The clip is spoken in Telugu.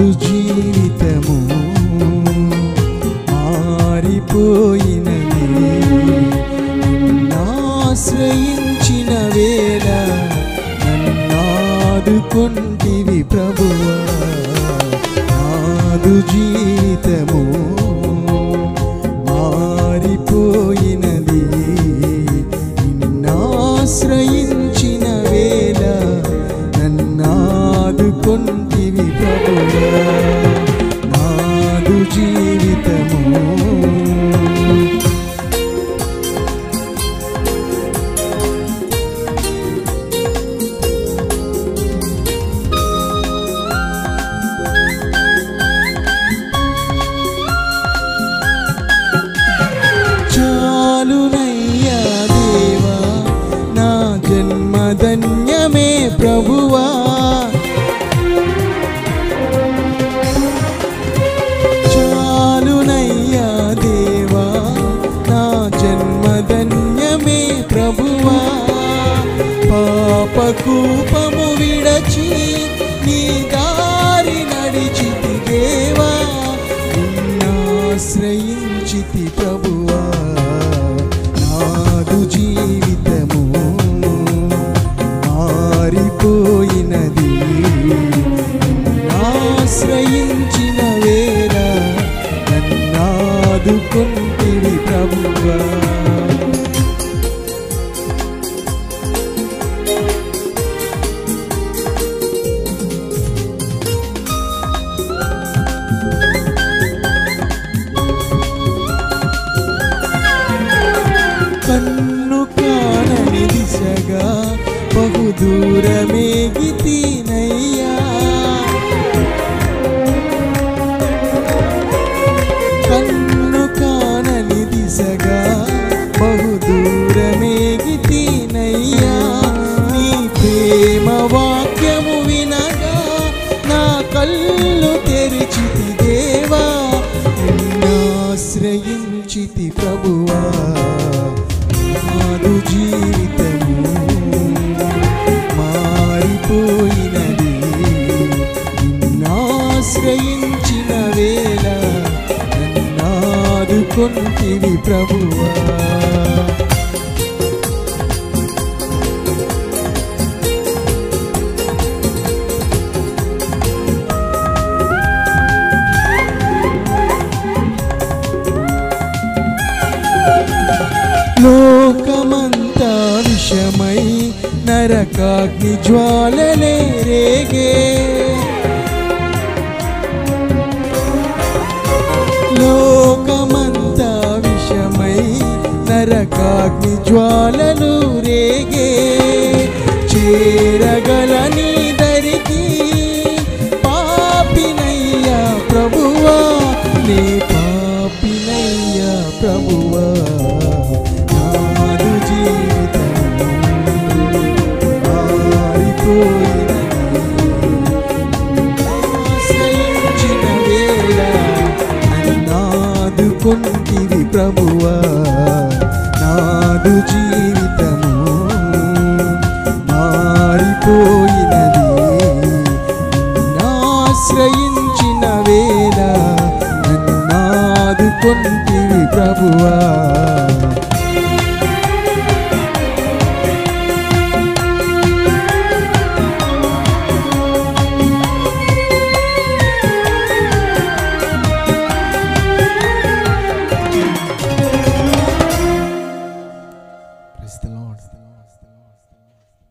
నాదు జీవితము మారిపోయినది నాశ్రయించిన వేళ నన్నాదుకొంటివి ప్రభువా నాదు జీవితము మారిపోయినది నిన్నాశ్రయించిన వేళ నన్నాదుకొంటివి ప్రభువా నాదు జీవితము చాలునయ్యా దేవా నా జన్మధన్యమే ప్రభువా చాలునయ్యా దేవా నా జన్మధన్యమే ప్రభువా పాపకూపము విడచి నీ దారి నడిచితి దేవా నిన్నాశ్రయించితి ప్రభువా నాదు జీవితము మారిపోయినది ఆశ్రయించిన వేళ నన్నాదుకుంటివి ప్రభువా కన్ను కానని దిశగా బహు దూరమేగితీనయ్యా కన్ను కానని దిశగా బహు దూరమేగితీనయ్యా నీ ప్రేమ వాక్యము వినగా నా కళ్ళు తెరిచితి దేవా నిన్నాశ్రయించితి ప్రభువా నాదు జీవితము మారిపోయినది నిన్నాశ్రయించిన వేళ నన్నాదుకొంటివి ప్రభువా లోకమంతా విషమై నరకాగ్ని జ్వాలలే రేగే లోకమంతా విషమై నరకాగ్ని జ్వాలలు రేగే చేరగల నీ దరికి పాపినయ్యా ప్రభువా నీ పాపినయ్యా ప్రభువా నాదు జీవితం ఆశ్రయించిన వేళ నన్నాదుకొంటివి ప్రభువా నాదు జీవితము మారిపోయినది నాశ్రయించిన వేళ నన్నాదుకొంటివి ప్రభువా Praise the Lord.